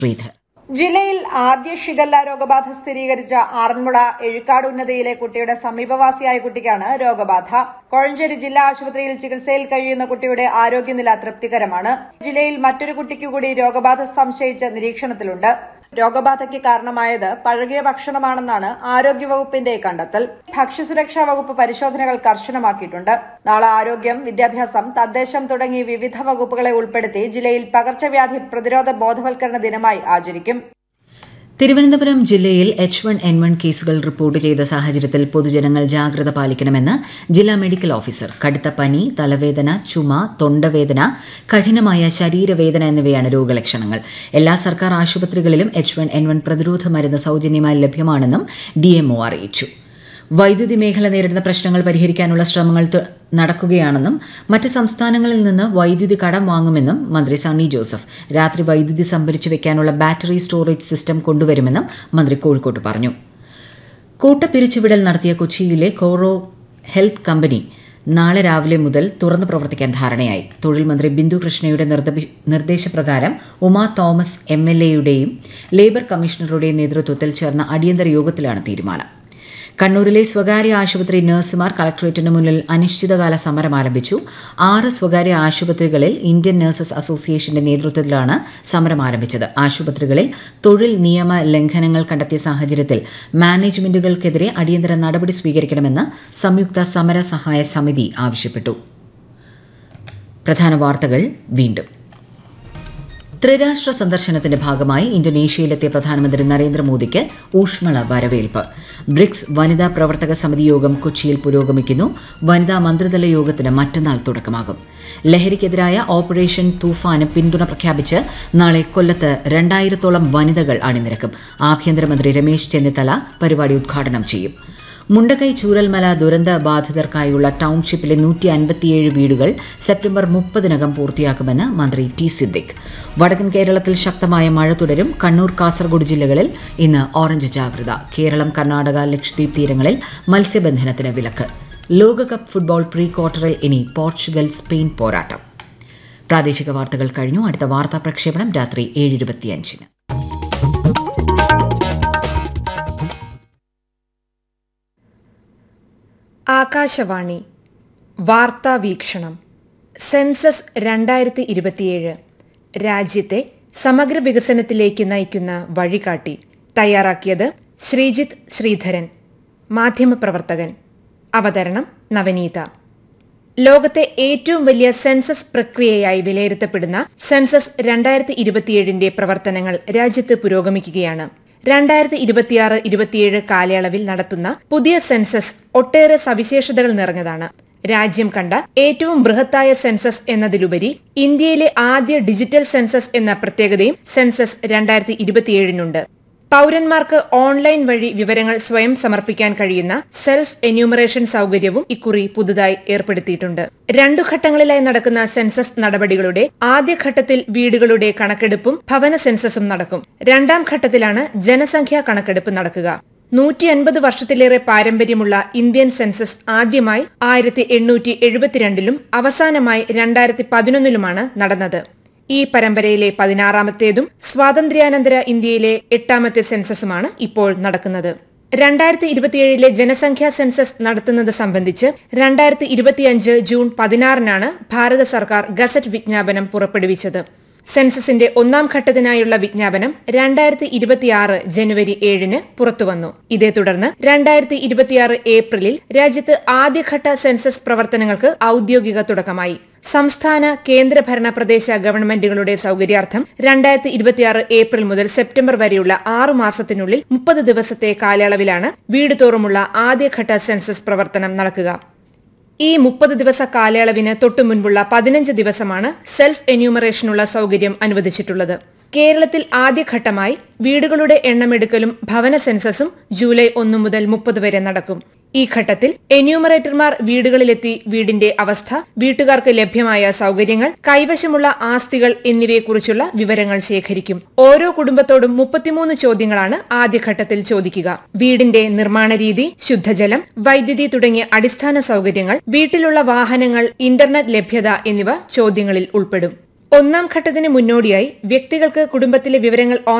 ശ്രീധർ ജില്ലയിൽ ആദ്യ ഷിഗല്ല രോഗബാധ സ്ഥിരീകരിച്ച ആറന്മുള എഴുക്കാട് ഉന്നതിയിലെ കുട്ടിയുടെ സമീപവാസിയായ കുട്ടിക്കാണ് രോഗബാധ കോഴഞ്ചേരി ജില്ലാ ആശുപത്രിയിൽ ചികിത്സയിൽ കഴിയുന്ന കുട്ടിയുടെ ആരോഗ്യനില തൃപ്തികരമാണ് ജില്ലയിൽ മറ്റൊരു കുട്ടിക്കു കൂടി രോഗബാധ സംശയിച്ച് നിരീക്ഷണത്തിലുണ്ട് രോഗബാധയ്ക്ക് കാരണമായത് പഴകിയ ഭക്ഷണമാണെന്നാണ് ആരോഗ്യവകുപ്പിന്റെ കണ്ടെത്തൽ ഭക്ഷ്യസുരക്ഷാ വകുപ്പ് പരിശോധനകൾ കർശനമാക്കിയിട്ടുണ്ട് നാളെ ആരോഗ്യം വിദ്യാഭ്യാസം തദ്ദേശം തുടങ്ങി വിവിധ വകുപ്പുകളെ ഉൾപ്പെടുത്തി ജില്ലയിൽ പകർച്ചവ്യാധി പ്രതിരോധ ബോധവൽക്കരണ ദിനമായി ആചരിക്കും തിരുവനന്തപുരം ജില്ലയിൽ എച്ച് വൺ എൻ വൺ കേസുകൾ റിപ്പോർട്ട് ചെയ്ത സാഹചര്യത്തിൽ പൊതുജനങ്ങൾ ജാഗ്രത പാലിക്കണമെന്ന് ജില്ലാ മെഡിക്കൽ ഓഫീസർ കടുത്ത പനി തലവേദന ചുമ തൊണ്ടവേദന കഠിനമായ ശരീരവേദന എന്നിവയാണ് രോഗലക്ഷണങ്ങൾ എല്ലാ സർക്കാർ ആശുപത്രികളിലും എച്ച് വൺ എൻ വൺ പ്രതിരോധ മരുന്ന് സൗജന്യമായി ലഭ്യമാണെന്നും ഡിഎംഒ അറിയിച്ചു വൈദ്യുതി മേഖല നേരിടുന്ന പ്രശ്നങ്ങൾ പരിഹരിക്കാനുള്ള ശ്രമങ്ങൾ തു- നടക്കുകയാണെന്നും മറ്റ് സംസ്ഥാനങ്ങളിൽ നിന്ന് വൈദ്യുതി കടം വാങ്ങുമെന്നും മന്ത്രി സണ്ണി ജോസഫ് രാത്രി വൈദ്യുതി സംഭരിച്ചു വെക്കാനുള്ള ബാറ്ററി സ്റ്റോറേജ് സിസ്റ്റം കൊണ്ടുവരുമെന്നും മന്ത്രി കോഴിക്കോട്ട് പറഞ്ഞു കൂട്ടപ്പിരിച്ചുവിടൽ നടത്തിയ കൊച്ചിയിലെ കോറോ ഹെൽത്ത് കമ്പനി നാളെ രാവിലെ മുതൽ തുറന്നു പ്രവർത്തിക്കാൻ ധാരണയായി തൊഴിൽ മന്ത്രി ബിന്ദു കൃഷ്ണയുടെ നിർദ്ദ- നിർദ്ദേശപ്രകാരം ഉമാ തോമസ് എം എൽ എയുടെയും ലേബർ കമ്മീഷണറുടെയും നേതൃത്വത്തിൽ ചേർന്ന അടിയന്തര യോഗത്തിലാണ് തീരുമാനം കണ്ണൂരിലെ സ്വകാര്യ ആശുപത്രി നഴ്സുമാർ കളക്ടറേറ്റിന് മുന്നിൽ അനിശ്ചിതകാല സമരം ആരംഭിച്ചു ആറ് സ്വകാര്യ ആശുപത്രികളിൽ ഇന്ത്യൻ നഴ്സസ് അസോസിയേഷന്റെ നേതൃത്വത്തിലാണ് സമരം ആരംഭിച്ചത് ആശുപത്രികളിൽ തൊഴിൽ നിയമ ലംഘനങ്ങൾ കണ്ടെത്തിയ സാഹചര്യത്തിൽ മാനേജ്മെന്റുകൾക്കെതിരെ അടിയന്തര നടപടി സ്വീകരിക്കണമെന്ന് സംയുക്ത സമര സഹായ സമിതി ആവശ്യപ്പെട്ടു പ്രധാന വാർത്തകൾ വീണ്ടും ത്രിരാഷ്ട്ര സന്ദർശനത്തിന്റെ ഭാഗമായി ഇന്തോനേഷ്യയിലെത്തിയ പ്രധാനമന്ത്രി നരേന്ദ്രമോദിക്ക് ഊഷ്മള വരവേൽപ്പ് ബ്രിക്സ് വനിതാ പ്രവർത്തക സമിതി യോഗം കൊച്ചിയിൽ പുരോഗമിക്കുന്നു വനിതാ മന്ത്രിതല യോഗത്തിന് മറ്റന്നാൾ തുടക്കമാകും ലഹരിക്കെതിരായ ഓപ്പറേഷൻ തൂഫാന് പിന്തുണ പ്രഖ്യാപിച്ച് നാളെ കൊല്ലത്ത് രണ്ടായിരത്തോളം വനിതകൾ അണിനിരക്കും ആഭ്യന്തരമന്ത്രി രമേശ് ചെന്നിത്തല പരിപാടി ഉദ്ഘാടനം ചെയ്യും മുണ്ടക്കൈ ചൂരൽമല ദുരന്ത ബാധിതർക്കായുള്ള ടൌൺഷിപ്പിലെ നൂറ്റി അൻപത്തിയേഴ് വീടുകൾ സെപ്റ്റംബർ മുപ്പതിനകം പൂർത്തിയാക്കുമെന്ന് മന്ത്രി ടി സിദ്ദിഖ് വടക്കൻ കേരളത്തിൽ ശക്തമായ മഴ തുടരും കണ്ണൂർ കാസർഗോഡ് ജില്ലകളിൽ ഇന്ന് ഓറഞ്ച് ജാഗ്രത കേരളം കർണാടക ലക്ഷദ്വീപ് തീരങ്ങളിൽ മത്സ്യബന്ധനത്തിന് വിലക്ക് ലോകകപ്പ് ഫുട്ബോൾ പ്രീ ക്വാർട്ടറിൽ ഇനി പോർച്ചുഗൽ സ്പെയിൻ പോരാട്ടം പ്രാദേശിക വാർത്തകൾ കഴിഞ്ഞു അടുത്ത വാർത്താ പ്രക്ഷേപണം രാത്രി ഏഴ് ഇരുപത്തിയഞ്ചിന് ആകാശവാണി വാർത്താ വീക്ഷണം സെൻസസ് രണ്ടായിരത്തി ഇരുപത്തിയേഴ് രാജ്യത്തെ സമഗ്ര വികസനത്തിലേക്ക് നയിക്കുന്ന വഴികാട്ടി തയ്യാറാക്കിയത് ശ്രീജിത്ത് ശ്രീധരൻ മാധ്യമപ്രവർത്തകൻ അവതരണം നവനീത ലോകത്തെ ഏറ്റവും വലിയ സെൻസസ് പ്രക്രിയയായി വിലയിരുത്തപ്പെടുന്ന സെൻസസ് രണ്ടായിരത്തി ഇരുപത്തിയേഴിന്റെ പ്രവർത്തനങ്ങൾ രാജ്യത്ത് പുരോഗമിക്കുകയാണ് രണ്ടായിരത്തി ഇരുപത്തിയാറ് ഇരുപത്തിയേഴ് കാലയളവിൽ നടത്തുന്ന പുതിയ സെൻസസ് ഒട്ടേറെ സവിശേഷതകൾ നിറഞ്ഞതാണ് രാജ്യം കണ്ട ഏറ്റവും ബൃഹത്തായ സെൻസസ് എന്നതിലുപരി ഇന്ത്യയിലെ ആദ്യ ഡിജിറ്റൽ സെൻസസ് എന്ന പ്രത്യേകതയും സെൻസസ് രണ്ടായിരത്തി ഇരുപത്തിയേഴിനുണ്ട് പൗരന്മാർക്ക് ഓൺലൈൻ വഴി വിവരങ്ങൾ സ്വയം സമർപ്പിക്കാൻ കഴിയുന്ന സെൽഫ് എന്യൂമറേഷൻ സൗകര്യവും ഇക്കുറി പുതുതായി ഏർപ്പെടുത്തിയിട്ടുണ്ട് രണ്ടു ഘട്ടങ്ങളിലായി നടക്കുന്ന സെൻസസ് നടപടികളുടെ ആദ്യഘട്ടത്തിൽ വീടുകളുടെ കണക്കെടുപ്പും ഭവന സെൻസസും നടക്കും രണ്ടാം ഘട്ടത്തിലാണ് ജനസംഖ്യാ കണക്കെടുപ്പ് നടക്കുക നൂറ്റി അൻപത് വർഷത്തിലേറെ പാരമ്പര്യമുള്ള ഇന്ത്യൻ സെൻസസ് ആദ്യമായി ആയിരത്തി എണ്ണൂറ്റി എഴുപത്തിരണ്ടിലും അവസാനമായി രണ്ടായിരത്തി പതിനൊന്നിലുമാണ് നടന്നത് ഈ പരമ്പരയിലെ പതിനാറാമത്തേതും സ്വാതന്ത്ര്യാനന്തര ഇന്ത്യയിലെ എട്ടാമത്തെ സെൻസസുമാണ് ഇപ്പോൾ നടക്കുന്നത് രണ്ടായിരത്തി ഇരുപത്തിയേഴിലെ ജനസംഖ്യാ സെൻസസ് നടത്തുന്നത് സംബന്ധിച്ച് രണ്ടായിരത്തി ഇരുപത്തിയഞ്ച് ജൂൺ പതിനാറിനാണ് ഭാരത സർക്കാർ ഗസറ്റ് വിജ്ഞാപനം പുറപ്പെടുവിച്ചത് സെൻസസിന്റെ ഒന്നാം ഘട്ടത്തിനായുള്ള വിജ്ഞാപനം രണ്ടായിരത്തി ഇരുപത്തിയാറ് ജനുവരി ഏഴിന് പുറത്തുവന്നു ഇതേ തുടർന്ന് രണ്ടായിരത്തി ഇരുപത്തിയാറ് ഏപ്രിലിൽ രാജ്യത്ത് ആദ്യഘട്ട സെൻസസ് പ്രവർത്തനങ്ങൾക്ക് ഔദ്യോഗിക തുടക്കമായി സംസ്ഥാന കേന്ദ്രഭരണ പ്രദേശ ഗവൺമെന്റുകളുടെ സൗകര്യാർത്ഥം രണ്ടായിരത്തി ഇരുപത്തിയാറ് ഏപ്രിൽ മുതൽ സെപ്റ്റംബർ വരെയുള്ള ആറു മാസത്തിനുള്ളിൽ മുപ്പത് ദിവസത്തെ കാലയളവിലാണ് വീട് തോറുമുള്ള ആദ്യഘട്ട സെൻസസ് പ്രവർത്തനം നടക്കുക ഈ മുപ്പത് ദിവസ കാലയളവിന് തൊട്ടു മുൻപുള്ള പതിനഞ്ച് ദിവസമാണ് സെൽഫ് എന്യൂമറേഷനുള്ള സൗകര്യം അനുവദിച്ചിട്ടുള്ളത് കേരളത്തിൽ ആദ്യഘട്ടമായി വീടുകളുടെ എണ്ണമെടുക്കലും ഭവന സെൻസസും ജൂലൈ ഒന്നു മുതൽ മുപ്പത് വരെ നടക്കും ഈ ഘട്ടത്തിൽ എന്യൂമറേറ്റർമാർ വീടുകളിലെത്തി വീടിന്റെ അവസ്ഥ വീട്ടുകാർക്ക് ലഭ്യമായ സൗകര്യങ്ങൾ കൈവശമുള്ള ആസ്തികൾ എന്നിവയെക്കുറിച്ചുള്ള വിവരങ്ങൾ ശേഖരിക്കും ഓരോ കുടുംബത്തോടും മുപ്പത്തിമൂന്ന് ചോദ്യങ്ങളാണ് ആദ്യഘട്ടത്തിൽ ചോദിക്കുക വീടിന്റെ നിർമ്മാണ രീതി ശുദ്ധജലം വൈദ്യുതി തുടങ്ങിയ അടിസ്ഥാന സൗകര്യങ്ങൾ വീട്ടിലുള്ള വാഹനങ്ങൾ ഇന്റർനെറ്റ് ലഭ്യത എന്നിവ ചോദ്യങ്ങളിൽ ഉൾപ്പെടും ഒന്നാം ഘട്ടത്തിന് മുന്നോടിയായി വ്യക്തികൾക്ക് കുടുംബത്തിലെ വിവരങ്ങൾ